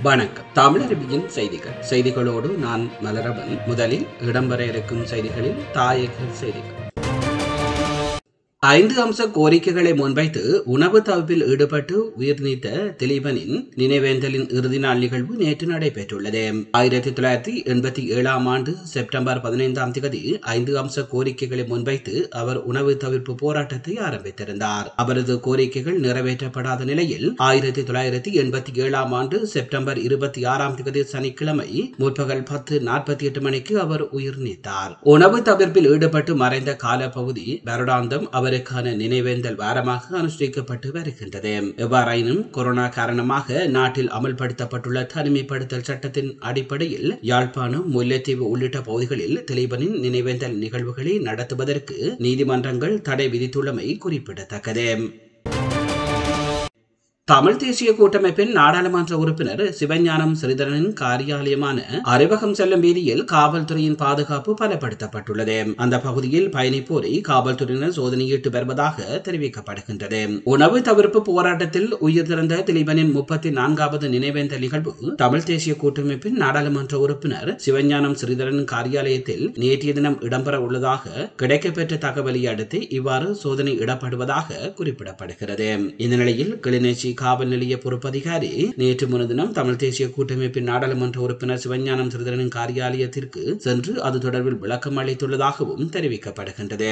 வணக்கம் தமிழருவியின் செய்திகள் செய்திகளோடு நான் மலரவன் முதலில் இடம்பெற இருக்கும் செய்திகளில் தாயக செய்திகள் ஐந்து அம்ச கோரிக்கைகளை முன்வைத்து உணவு தவிப்பில் ஈடுபட்டு உயிர் நீத்த திலீபனின் நினைவேந்தலின் இறுதி நாள் நிகழ்வு நேற்று நடைபெற்றுள்ளது ஆயிரத்தி தொள்ளாயிரத்தி எண்பத்தி ஏழாம் ஆண்டு செப்டம்பர் பதினைந்தாம் தேதி ஐந்து அம்ச கோரிக்கைகளை முன்வைத்து அவர் உணவு தவிர்ப்பு போராட்டத்தை ஆரம்பித்திருந்தார் அவரது கோரிக்கைகள் நிறைவேற்றப்படாத நிலையில் ஆயிரத்தி தொள்ளாயிரத்தி எண்பத்தி ஏழாம் ஆண்டு செப்டம்பர் இருபத்தி ஆறாம் தேதி சனிக்கிழமை முற்பகல் பத்து நாற்பத்தி எட்டு மணிக்கு அவர் உயிர் நீத்தார் உணவு தவிர்ப்பில் ஈடுபட்டு மறைந்த காலப்பகுதி வருடாந்தம் அவருக்கான நினைவேந்தல் வாரமாக அனுஷ்டிக்கப்பட்டு வருகின்றது எவ்வாறாயினும் கொரோனா காரணமாக நாட்டில் அமல்படுத்தப்பட்டுள்ள தனிமைப்படுத்தல் சட்டத்தின் அடிப்படையில் யாழ்ப்பாணம் முல்லைத்தீவு உள்ளிட்ட பகுதிகளில் திலீபனின் நினைவேந்தல் நிகழ்வுகளை நடத்துவதற்கு நீதிமன்றங்கள் தடை விதித்துள்ளமை குறிப்பிடத்தக்கது தமிழ் தேசிய கூட்டமைப்பின் நாடாளுமன்ற உறுப்பினர் சிவஞானம் ஸ்ரீதரனின் காரியாலயமான அறிவகம் செல்லும் வீதியில் காவல்துறையின் பாதுகாப்பு பலப்படுத்தப்பட்டுள்ளது அந்த பகுதியில் பயணிப்போரை காவல்துறையினர் சோதனையிட்டு வருவதாக தெரிவிக்கப்படுகின்றது உணவு தவிர்ப்பு போராட்டத்தில் உயிர் திறந்த திலீபனின் முப்பத்தி நான்காவது நினைவேந்த நிகழ்வு தமிழ் தேசிய கூட்டமைப்பின் நாடாளுமன்ற உறுப்பினர் சிவஞானம் ஸ்ரீதரன் காரியாலயத்தில் நேற்றைய தினம் இடம்பெற உள்ளதாக கிடைக்கப்பெற்ற தகவலை அடுத்து இவ்வாறு சோதனை இடப்படுவதாக குறிப்பிடப்படுகிறது இந்த நிலையில் கிளிநொச்சி காவல் நிலைய பொறுப்பதிகாரி நேற்று முன்தினம் தமிழ் தேசிய கூட்டமைப்பின் நாடாளுமன்ற உறுப்பினர் சிவஞானம் சிறிதரனின் காரியாலயத்திற்கு சென்று அது தொடர்பில் விளக்கம் அளித்துள்ளதாகவும் தெரிவிக்கப்படுகின்றது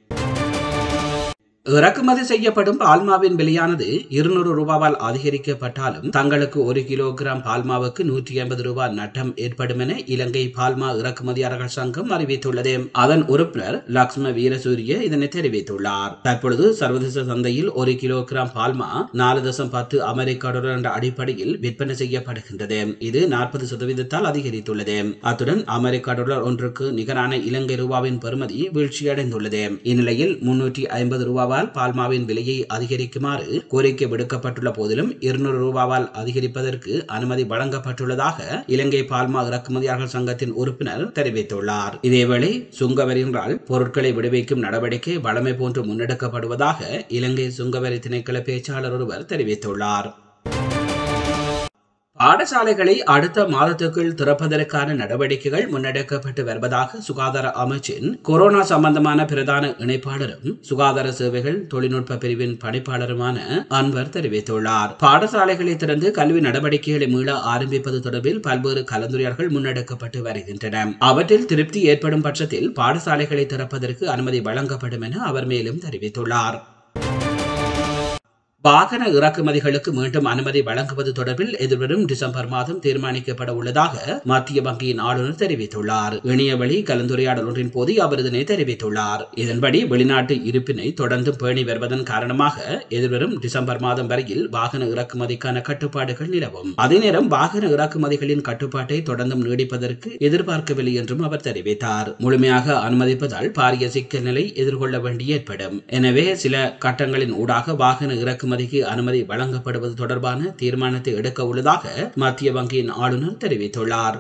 இறக்குமதி செய்யப்படும் பால்மாவின் விலையானது இருநூறு ரூபாவால் அதிகரிக்கப்பட்டாலும் தங்களுக்கு ஒரு கிலோகிராம் பால்மாவுக்கு நூற்றி ஐம்பது ரூபாய் நட்டம் ஏற்படும் என இலங்கை பால்மா இறக்குமதியாளர்கள் சங்கம் அறிவித்துள்ளது அதன் உறுப்பினர் லக்ஷ்ம வீரசூரிய இதனை தெரிவித்துள்ளார் தற்பொழுது சர்வதேச சந்தையில் ஒரு கிலோகிராம் பால்மா நாலு தசம் பத்து அமெரிக்க டாலர் என்ற அடிப்படையில் விற்பனை செய்யப்படுகின்றது இது நாற்பது சதவீதத்தால் அதிகரித்துள்ளது அத்துடன் அமெரிக்க டாலர் ஒன்றுக்கு நிகரான இலங்கை ரூபாவின் பெறுமதி வீழ்ச்சியடைந்துள்ளது இந்நிலையில் முன்னூற்றி ஐம்பது ரூபாய் ரூபாவால் பால்மாவின் விலையை அதிகரிக்குமாறு கோரிக்கை விடுக்கப்பட்டுள்ள போதிலும் இருநூறு ரூபாவால் அதிகரிப்பதற்கு அனுமதி வழங்கப்பட்டுள்ளதாக இலங்கை பால்மா இறக்குமதியாளர்கள் சங்கத்தின் உறுப்பினர் தெரிவித்துள்ளார் இதேவேளை சுங்கவரி என்றால் பொருட்களை விடுவிக்கும் நடவடிக்கை வளமை போன்று முன்னெடுக்கப்படுவதாக இலங்கை சுங்கவரி திணைக்கள பேச்சாளர் ஒருவர் தெரிவித்துள்ளார் பாடசாலைகளை அடுத்த மாதத்துக்குள் திறப்பதற்கான நடவடிக்கைகள் முன்னெடுக்கப்பட்டு வருவதாக சுகாதார அமைச்சின் கொரோனா சம்பந்தமான பிரதான இணைப்பாளரும் சுகாதார சேவைகள் தொழில்நுட்ப பிரிவின் பணிப்பாளருமான அன்வர் தெரிவித்துள்ளார் பாடசாலைகளை திறந்து கல்வி நடவடிக்கைகளை மீள ஆரம்பிப்பது தொடர்பில் பல்வேறு கலந்துரையாடல்கள் முன்னெடுக்கப்பட்டு வருகின்றன அவற்றில் திருப்தி ஏற்படும் பட்சத்தில் பாடசாலைகளை திறப்பதற்கு அனுமதி வழங்கப்படும் என அவர் மேலும் தெரிவித்துள்ளார் வாகன இறக்குமதிகளுக்கு மீண்டும் அனுமதி வழங்குவது தொடர்பில் எதிர்வரும் டிசம்பர் மாதம் தீர்மானிக்கப்பட உள்ளதாக மத்திய வங்கியின் ஆளுநர் தெரிவித்துள்ளார் இணையவழி கலந்துரையாடல் ஒன்றின் போது அவர் இதனை தெரிவித்துள்ளார் இதன்படி வெளிநாட்டு இருப்பினை தொடர்ந்து பேணி வருவதன் காரணமாக எதிர்வரும் டிசம்பர் மாதம் வரையில் வாகன இறக்குமதிக்கான கட்டுப்பாடுகள் நிலவும் அதே நேரம் வாகன இறக்குமதிகளின் கட்டுப்பாட்டை தொடர்ந்தும் நீடிப்பதற்கு எதிர்பார்க்கவில்லை என்றும் அவர் தெரிவித்தார் முழுமையாக அனுமதிப்பதால் பாரிய சிக்கல் நிலை எதிர்கொள்ள வேண்டி ஏற்படும் எனவே சில கட்டங்களின் ஊடாக வாகன இறக்குமதி இறக்குமதிக்கு அனுமதி வழங்கப்படுவது தொடர்பான தீர்மானத்தை எடுக்க உள்ளதாக மத்திய வங்கியின் ஆளுநர் தெரிவித்துள்ளார்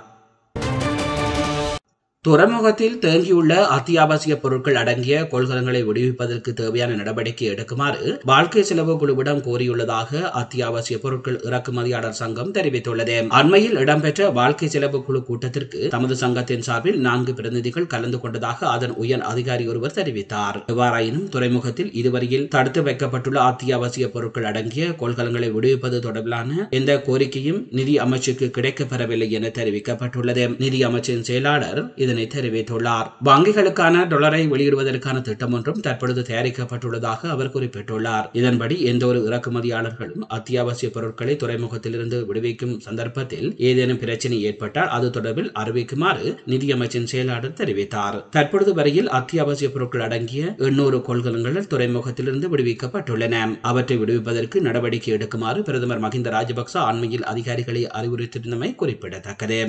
துறைமுகத்தில் தேங்கியுள்ள அத்தியாவசிய பொருட்கள் அடங்கிய கொள்கலங்களை விடுவிப்பதற்கு தேவையான நடவடிக்கை எடுக்குமாறு வாழ்க்கை செலவு குழுவிடம் கோரியுள்ளதாக அத்தியாவசிய பொருட்கள் இறக்குமதியாளர் சங்கம் தெரிவித்துள்ளது அண்மையில் இடம்பெற்ற வாழ்க்கை செலவு குழு கூட்டத்திற்கு தமது சங்கத்தின் சார்பில் நான்கு பிரதிநிதிகள் கலந்து கொண்டதாக அதன் உயர் அதிகாரி ஒருவர் தெரிவித்தார் எவ்வாறாயினும் துறைமுகத்தில் இதுவரையில் தடுத்து வைக்கப்பட்டுள்ள அத்தியாவசிய பொருட்கள் அடங்கிய கொள்கலங்களை விடுவிப்பது தொடர்பிலான எந்த கோரிக்கையும் நிதி அமைச்சுக்கு கிடைக்கப்பெறவில்லை என தெரிவிக்கப்பட்டுள்ளது நிதி அமைச்சின் செயலாளர் இதனை தெரிவித்துள்ளார் வங்கிகளுக்கான டாலரை வெளியிடுவதற்கான திட்டம் ஒன்றும் தற்பொழுது தயாரிக்கப்பட்டுள்ளதாக அவர் குறிப்பிட்டுள்ளார் இதன்படி எந்த ஒரு இறக்குமதியாளர்களும் அத்தியாவசிய பொருட்களை துறைமுகத்திலிருந்து விடுவிக்கும் சந்தர்ப்பத்தில் ஏதேனும் பிரச்சனை ஏற்பட்டால் அது தொடர்பில் அறிவிக்குமாறு நிதியமைச்சின் செயலாளர் தெரிவித்தார் தற்பொழுது வரையில் அத்தியாவசிய பொருட்கள் அடங்கிய எண்ணூறு கொள்கலன்கள் துறைமுகத்திலிருந்து விடுவிக்கப்பட்டுள்ளன அவற்றை விடுவிப்பதற்கு நடவடிக்கை எடுக்குமாறு பிரதமர் மஹிந்த ராஜபக்ச அண்மையில் அதிகாரிகளை அறிவுறுத்தியிருந்தமை குறிப்பிடத்தக்கது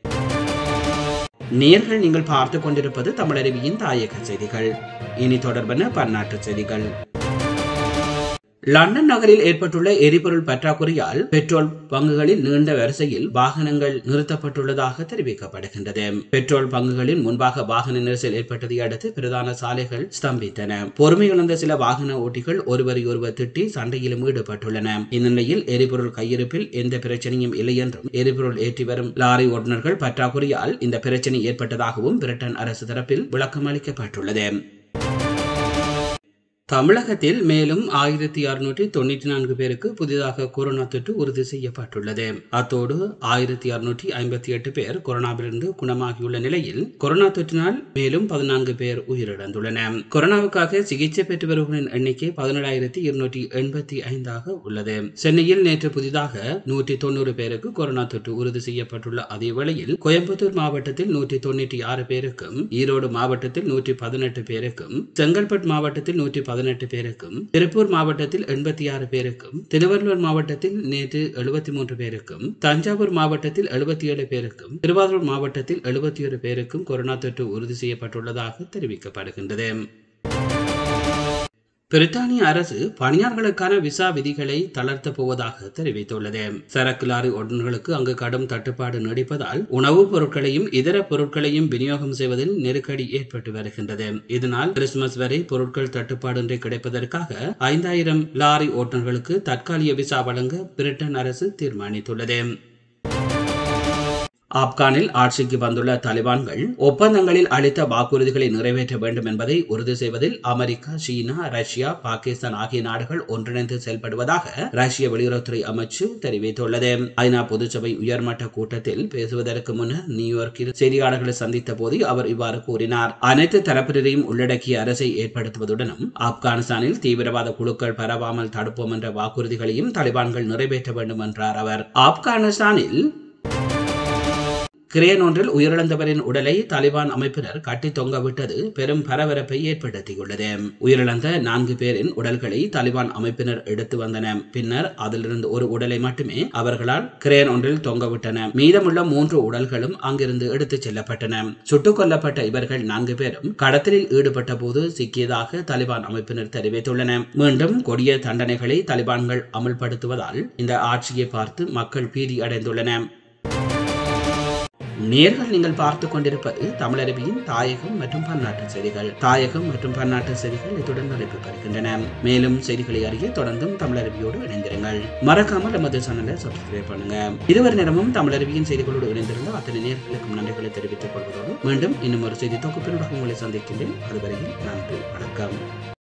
நேர்கள் நீங்கள் பார்த்து கொண்டிருப்பது தமிழருவியின் தாயக செய்திகள் இனி தொடர்பான பன்னாட்டு செய்திகள் லண்டன் நகரில் ஏற்பட்டுள்ள எரிபொருள் பற்றாக்குறையால் பெட்ரோல் பங்குகளில் நீண்ட வரிசையில் வாகனங்கள் நிறுத்தப்பட்டுள்ளதாக தெரிவிக்கப்படுகின்றது பெட்ரோல் பங்குகளின் முன்பாக வாகன நெரிசல் ஏற்பட்டதை அடுத்து பிரதான சாலைகள் ஸ்தம்பித்தன பொறுமை இழந்த சில வாகன ஓட்டிகள் ஒருவரை ஒருவர் திட்டி சண்டையிலும் ஈடுபட்டுள்ளன இந்நிலையில் எரிபொருள் கையிருப்பில் எந்த பிரச்சனையும் இல்லை என்றும் எரிபொருள் ஏற்றி வரும் லாரி ஓட்டுநர்கள் பற்றாக்குறையால் இந்த பிரச்சனை ஏற்பட்டதாகவும் பிரிட்டன் அரசு தரப்பில் விளக்கம் அளிக்கப்பட்டுள்ளது தமிழகத்தில் மேலும் ஆயிரத்தி அறுநூற்றி தொண்ணூற்றி நான்கு பேருக்கு புதிதாக கொரோனா தொற்று உறுதி செய்யப்பட்டுள்ளது அத்தோடு ஆயிரத்தி அறுநூற்றி ஐம்பத்தி எட்டு பேர் கொரோனாவிலிருந்து குணமாகியுள்ள நிலையில் கொரோனா தொற்றினால் மேலும் பதினான்கு பேர் உயிரிழந்துள்ளனர் கொரோனாவுக்காக சிகிச்சை பெற்று வருபவர்களின் எண்ணிக்கை பதினேழாயிரத்தி இருநூற்றி எண்பத்தி ஐந்தாக உள்ளது சென்னையில் நேற்று புதிதாக நூற்றி தொண்ணூறு பேருக்கு கொரோனா தொற்று உறுதி செய்யப்பட்டுள்ள அதே வேளையில் கோயம்புத்தூர் மாவட்டத்தில் நூற்றி தொண்ணூற்றி ஆறு பேருக்கும் ஈரோடு மாவட்டத்தில் நூற்றி பதினெட்டு பேருக்கும் செங்கல்பட்டு மாவட்டத்தில் நூற்றி பதினெட்டு பேருக்கும் திருப்பூர் மாவட்டத்தில் எண்பத்தி ஆறு பேருக்கும் திருவள்ளூர் மாவட்டத்தில் நேற்று எழுபத்தி மூன்று பேருக்கும் தஞ்சாவூர் மாவட்டத்தில் எழுபத்தி ஏழு பேருக்கும் திருவாரூர் மாவட்டத்தில் எழுபத்தி ஒரு பேருக்கும் கொரோனா தொற்று உறுதி செய்யப்பட்டுள்ளதாக தெரிவிக்கப்படுகின்றது பிரித்தானிய அரசு பணியாளர்களுக்கான விசா விதிகளை தளர்த்தப் போவதாக தெரிவித்துள்ளது சரக்கு லாரி ஓட்டுநர்களுக்கு அங்கு கடும் தட்டுப்பாடு நீடிப்பதால் உணவுப் பொருட்களையும் இதர பொருட்களையும் விநியோகம் செய்வதில் நெருக்கடி ஏற்பட்டு வருகின்றது இதனால் கிறிஸ்துமஸ் வரை பொருட்கள் தட்டுப்பாடின்றி கிடைப்பதற்காக ஐந்தாயிரம் லாரி ஓட்டுநர்களுக்கு தற்காலிக விசா வழங்க பிரிட்டன் அரசு தீர்மானித்துள்ளது ஆப்கானில் ஆட்சிக்கு வந்துள்ள தாலிபான்கள் ஒப்பந்தங்களில் அளித்த வாக்குறுதிகளை நிறைவேற்ற வேண்டும் என்பதை உறுதி செய்வதில் அமெரிக்கா சீனா ரஷ்யா பாகிஸ்தான் ஆகிய நாடுகள் ஒன்றிணைந்து செயல்படுவதாக ரஷ்ய வெளியுறவுத்துறை அமைச்சு தெரிவித்துள்ளது ஐநா பொதுச்சபை உயர்மட்ட கூட்டத்தில் பேசுவதற்கு முன்னர் நியூயார்க்கில் செய்தியாளர்களை சந்தித்த போது அவர் இவ்வாறு கூறினார் அனைத்து தரப்பினரையும் உள்ளடக்கிய அரசை ஏற்படுத்துவதுடனும் ஆப்கானிஸ்தானில் தீவிரவாத குழுக்கள் பரவாமல் தடுப்போம் என்ற வாக்குறுதிகளையும் தாலிபான்கள் நிறைவேற்ற வேண்டும் என்றார் அவர் ஆப்கானிஸ்தானில் கிரேன் ஒன்றில் உயிரிழந்தவரின் உடலை தாலிபான் அமைப்பினர் கட்டி தொங்கவிட்டது பெரும் பரபரப்பை ஏற்படுத்தியுள்ளது உயிரிழந்த நான்கு பேரின் உடல்களை தாலிபான் அமைப்பினர் எடுத்து வந்தன பின்னர் அதிலிருந்து ஒரு உடலை மட்டுமே அவர்களால் கிரேன் ஒன்றில் தொங்கவிட்டன மீதமுள்ள மூன்று உடல்களும் அங்கிருந்து எடுத்துச் செல்லப்பட்டன சுட்டுக் கொல்லப்பட்ட இவர்கள் நான்கு பேரும் கடத்தலில் ஈடுபட்ட போது சிக்கியதாக தாலிபான் அமைப்பினர் தெரிவித்துள்ளனர் மீண்டும் கொடிய தண்டனைகளை தாலிபான்கள் அமல்படுத்துவதால் இந்த ஆட்சியை பார்த்து மக்கள் பீதி அடைந்துள்ளனர் நேர்கள் நீங்கள் பார்த்து கொண்டிருப்பது தமிழருவியின் தாயகம் மற்றும் பன்னாட்டு செய்திகள் தாயகம் மற்றும் பன்னாட்டு செய்திகள் இத்துடன் நடைபெற்று வருகின்றன மேலும் செய்திகளை அறிய தொடர்ந்தும் தமிழருவியோடு இணைந்திருங்கள் மறக்காமல் நமது சேனலை சப்ஸ்கிரைப் பண்ணுங்க இருவர் நேரமும் தமிழருவியின் செய்திகளோடு இணைந்திருந்த அத்தனை நேர்களுக்கும் நன்றிகளை தெரிவித்துக் கொள்வதோடு மீண்டும் இன்னும் ஒரு செய்தி தொகுப்பினோட உங்களை சந்திக்கின்றேன் அதுவரையில் நன்றி வணக்கம்